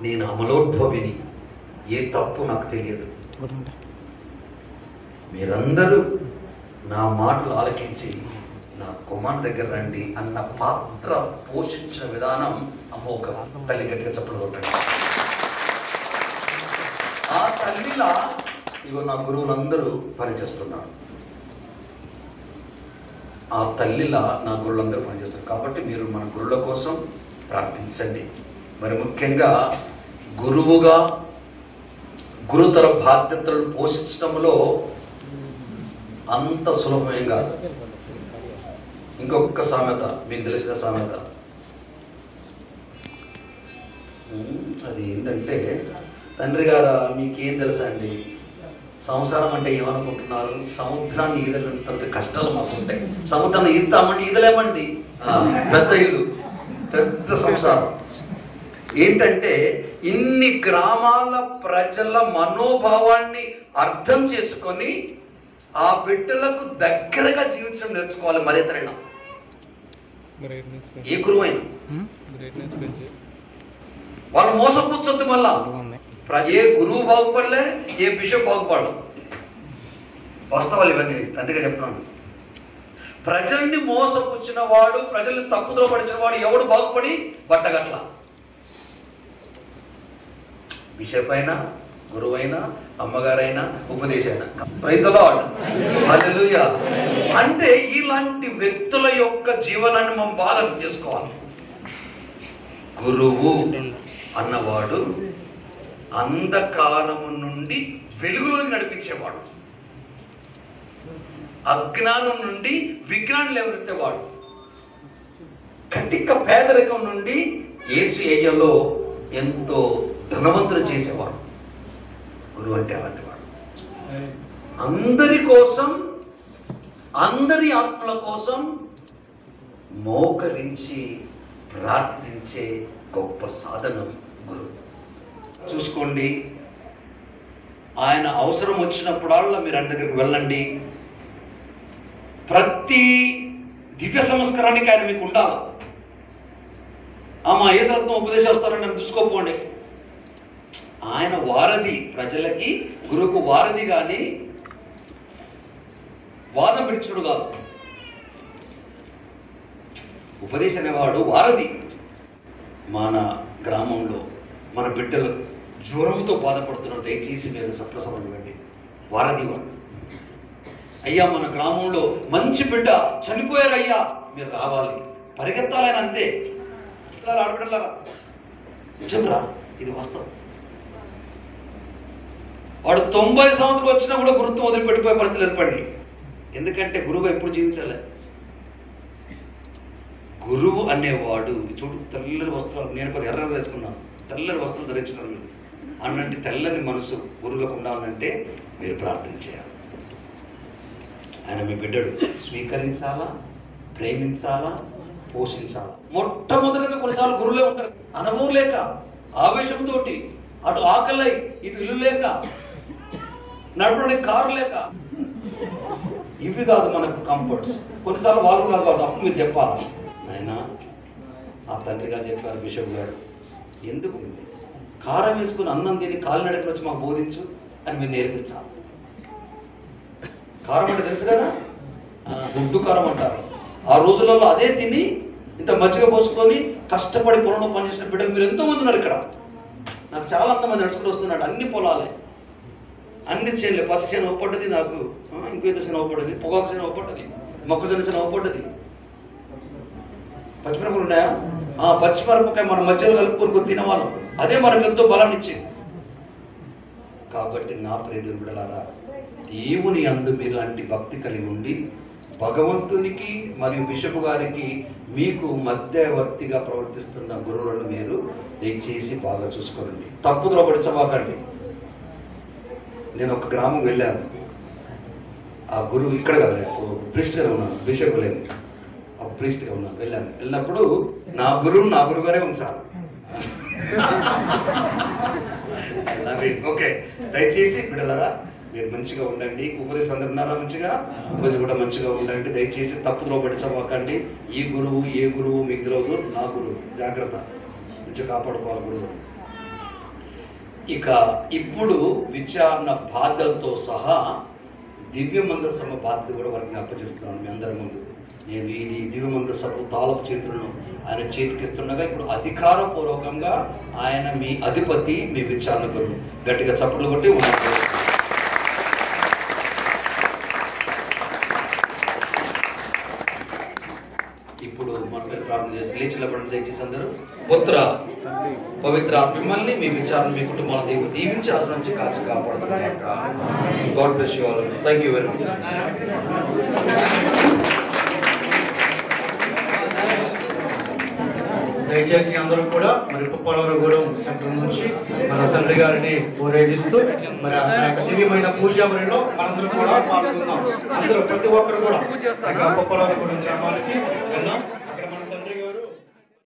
నేను అమలోద్భవిని ఏ తప్పు నాకు తెలియదు మీరందరూ నా మాటలు ఆలకించి నా కుమార్ దగ్గర రండి అన్న పాత్ర పోషించిన విధానం అమ్మ ఒక తల్లి గట్టిగా చెప్పలు కొట్టండి ఆ తల్లిలా ఇగో నా గురువులందరూ పనిచేస్తున్నారు ఆ తల్లిలా నా గురువులందరూ పనిచేస్తారు కాబట్టి మీరు మన గురువుల కోసం ప్రార్థించండి మరి ముఖ్యంగా గురువుగా గురుతర బాధ్యతలను పోషించడంలో అంత సులభమేం కాదు ఇంకొక సామెత మీకు తెలిసిన సామెత ఉమ్, అది ఏంటంటే తండ్రి గారా మీకేం తెలుసా అండి సంసారం అంటే ఏమనుకుంటున్నారు సముద్రాన్ని ఈదలంత కష్టాలు మాకు ఉంటాయి సముద్రాన్ని ఈద్దామంటే ఈదలేమండి ఆ, పెద్ద ఇల్లు పెద్ద సంసారం ఏంటంటే ఇన్ని గ్రామాల ప్రజల మనోభావాన్ని అర్థం చేసుకొని ఆ బిడ్డలకు దగ్గరగా జీవించడం నేర్చుకోవాలి మరేతరైనా గ్రేట్నెస్ ఏ గురువైనా గ్రేట్నెస్ పెంచి వాళ్ళు మోసపుచ్చొద్దు మళ్ళా ప్ర- ఏ గురువు బాగుపడలే ఏ బిషప్ బాగుపడదు వాస్తవాలు ఇవన్నీ తండ్రిగా చెప్తున్నాను ప్రజల్ని మోసపుచ్చిన వాడు ప్రజల్ని తప్పుదో పడిచిన వాడు ఎవడు బాగుపడి బట్టగట్ల బిషప్ అయినా గురువైనా అమ్మగారైనా ఉపదేశైనా ప్రైజ్ లార్డ్ హల్లెలూయా అంటే ఇలాంటి వ్యక్తుల యొక్క జీవనాన్ని మనం బాగా అర్థం చేసుకోవాలి గురువు అన్నవాడు అంధకారము నుండి వెలుగులోకి నడిపించేవాడు అజ్ఞానం నుండి విజ్ఞానం లేవనెత్తేవాడు కటిక పేదరికం నుండి ఏసు ఏయ్యలో ఎంతో ధనవంతులు చేసేవాడు గురువు అంటే అలాంటి వాడు అందరి కోసం అందరి ఆత్మల కోసం మోకరించి ప్రార్థించే గొప్ప సాధనం గురువు చూసుకోండి ఆయన అవసరం వచ్చినప్పుడల్లా మీరు ఆయన దగ్గరికి వెళ్ళండి ప్రతి దివ్య సంస్కారానికి ఆయన మీకు ఉండాలి ఆ మా ఏసరత్నం ఉపదేశం వస్తారని నన్ను చూసుకోపోండి ఆయన వారధి ప్రజలకి గురువుకు వారధి కానీ వాదం పిడిచుడు కాదు ఉపదేశం అనేవాడు వారధి మన గ్రామంలో మన బిడ్డలు జ్వరంతో బాధపడుతున్నారు దయచేసి మీరు సప్రసవం ఇవ్వండి వారధి వాడు అయ్యా మన గ్రామంలో మంచి బిడ్డ చనిపోయారు అయ్యా మీరు రావాలి పరిగెత్తాలని అంతే ఇట్లా ఆడబిడ్డలారా నిజంరా ఇది వాస్తవం వాడు తొంభై సంవత్సరాలు వచ్చినా కూడా గురుత్వం వదిలిపెట్టిపోయే పరిస్థితులు ఏర్పడి ఎందుకంటే గురువు ఎప్పుడు జీవించాలి గురువు అనేవాడు చూడు తెల్లని వస్త్రాలు నేను కొద్దిగా ఎర్ర వేసుకున్నాను తెల్లని వస్త్రాలు ధరించినారు వీళ్ళు అన్నట్టు తెల్లని మనసు గురువులకు ఉండాలంటే మీరు ప్రార్థన చేయాలి ఆయన మీ బిడ్డడు స్వీకరించాలా ప్రేమించాలా పోషించాలా మొట్టమొదటిగా కొన్నిసార్లు గురువులే ఉంటారు అనుభవం లేక ఆవేశంతో అటు ఆకలై ఇటు ఇల్లు లేక నడపడానికి కారు లేక ఇవి కాదు మనకు కంఫర్ట్స్ కొన్నిసార్లు వాళ్ళు కూడా కాదు అప్పుడు మీరు చెప్పాలా నాయన ఆ తండ్రి గారు చెప్పారు బిషప్ గారు ఎందుకు ఇది కారం వేసుకుని అన్నం తిని కాలినడకలు వచ్చి మాకు బోధించు అని మీరు నేర్పించాలి కారం అంటే తెలుసు కదా ఆ, గుడ్డు కారం అంటారు ఆ రోజులలో అదే తిని ఇంత మజ్జిగ పోసుకొని కష్టపడి పొలంలో పనిచేసిన బిడ్డలు మీరు ఎంతో మంది ఉన్నారు ఇక్కడ నాకు చాలా మంది నడుచుకుంటూ వస్తున్నాడు అన్ని పొలాలే అన్ని చేనులే పత్తి చేను ఒప్పడ్డది నాకు ఆ, ఇంకో ఇతర చేను ఒప్పడ్డది పొగాకు చేను ఒప్పడ్డది మొక్కజొన్న చేను ఒప్పడ్డది పచ్చిమిరపకాయలు ఉన్నాయా ఆ పచ్చిమిరపకాయ మన మధ్యలో కలుపుకొని కొద్ది తినవాళ్ళం అదే మనకు ఎంతో బలాన్ని ఇచ్చింది కాబట్టి నా ప్రియదులు బిడలారా దేవుని అందు మీలాంటి భక్తి కలిగి ఉండి భగవంతునికి మరియు బిషప్ గారికి మీకు మధ్యవర్తిగా ప్రవర్తిస్తున్న గురువులను మీరు దయచేసి బాగా చూసుకోనండి తప్పు ద్రోపడించబాకండి నేను ఒక గ్రామం వెళ్ళాను ఆ గురువు ఇక్కడ కదా ప్రిస్ట్గానే ఉన్నాను బిషప్ లేను ఒక ప్రీస్ట్గా ఉన్నాను వెళ్ళాను వెళ్ళినప్పుడు నా గురువు నా గురువుగానే ఉంచాలి ఓకే దయచేసి బిడ్డలరా మీరు మంచిగా ఉండండి ఉపదేశం అందరు ఉన్నారా మంచిగా ఉపదేశం కూడా మంచిగా ఉండండి దయచేసి తప్పుద్రో పడిచబోకండి ఈ గురువు ఏ గురువు మీకు తెలియదు నా గురువు జాగ్రత్త మంచిగా కాపాడుకోవాలి గురువు ఇక ఇప్పుడు విచారణ బాధ్యతలతో సహా దివ్య మందసమ బాధ్యత కూడా వారికి అప్పచెప్తున్నాను మీ అందరి ముందు నేను ఇది దివ్య మందసపు తాలపు చేతులను ఆయన చేతికిస్తుండగా ఇప్పుడు అధికారపూర్వకంగా ఆయన మీ అధిపతి మీ విచారణ గురువు గట్టిగా చప్పట్లు కొట్టి ఉన్నారు ఇప్పుడు మన పేరు ప్రార్థన చేసి లేచి నిలబడి దయచేసి అందరూ పుత్ర పవిత్ర ఆత్మ మిమ్మల్ని మీ విచారణ మీ కుటుంబాలను దేవుడు దీవించి అసలు నుంచి కాచి కాపాడుతున్నాయి God bless you all thank you very much దయచేసి అందరూ కూడా మరి పుప్పలవరగూడెం సెంటర్ నుంచి మన తండ్రి గారిని ఊరేగిస్తూ మరి ఆ యొక్క దివ్యమైన పూజా బలిలో మనందరం కూడా పాల్గొన్నాం అందరూ ప్రతి ఒక్కరు కూడా పుప్పలవరగూడెం గ్రామానికి